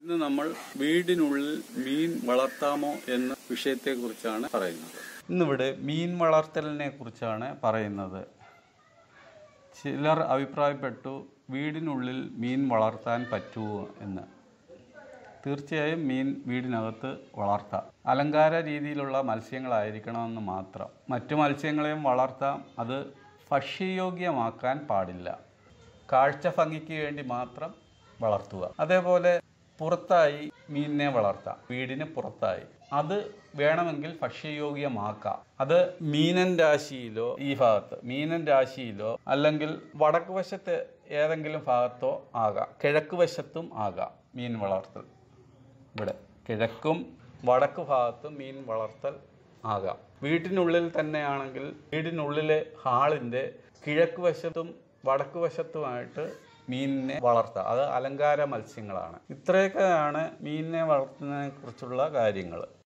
ഇന്ന് നമ്മൾ വീടിനുള്ളിൽ മീൻ വളർത്താമോ എന്ന വിഷയത്തെക്കുറിച്ചാണ് പറയുന്നത് ഇന്നിവിടെ മീൻ വളർത്തലിനെ കുറിച്ചാണ് പറയുന്നത് ചിലർ അഭിപ്രായപ്പെട്ടു വീടിനുള്ളിൽ മീൻ വളർത്താൻ പറ്റുമോ എന്ന് തീർച്ചയായും മീൻ വീടിനകത്ത് വളർത്താം അലങ്കാര രീതിയിലുള്ള മത്സ്യങ്ങളായിരിക്കണമെന്ന് മാത്രം മറ്റു മത്സ്യങ്ങളെയും വളർത്താം അത് ഭക്ഷ്യയോഗ്യമാക്കാൻ പാടില്ല കാഴ്ച ഭംഗിക്ക് വേണ്ടി മാത്രം വളർത്തുക അതേപോലെ പുറത്തായി മീനിനെ വളർത്താം വീടിന് പുറത്തായി അത് വേണമെങ്കിൽ ഭക്ഷ്യയോഗ്യമാക്കാം അത് മീനൻ രാശിയിലോ ഈ ഭാഗത്ത് മീനൻ രാശിയിലോ അല്ലെങ്കിൽ വടക്ക് വശത്ത് ഏതെങ്കിലും ഭാഗത്തോ ആകാം കിഴക്ക് വശത്തും ആകാം മീൻ വളർത്തൽ ഇവിടെ കിഴക്കും വടക്ക് ഭാഗത്തും മീൻ വളർത്തൽ ആകാം വീട്ടിനുള്ളിൽ തന്നെയാണെങ്കിൽ വീടിനുള്ളിലെ ഹാളിൻ്റെ കിഴക്ക് വശത്തും വടക്ക് വശത്തുമായിട്ട് മീനിനെ വളർത്താം അത് അലങ്കാര മത്സ്യങ്ങളാണ് ഇത്രയൊക്കെയാണ് മീനിനെ വളർത്തുന്നതിനെ കുറിച്ചുള്ള കാര്യങ്ങൾ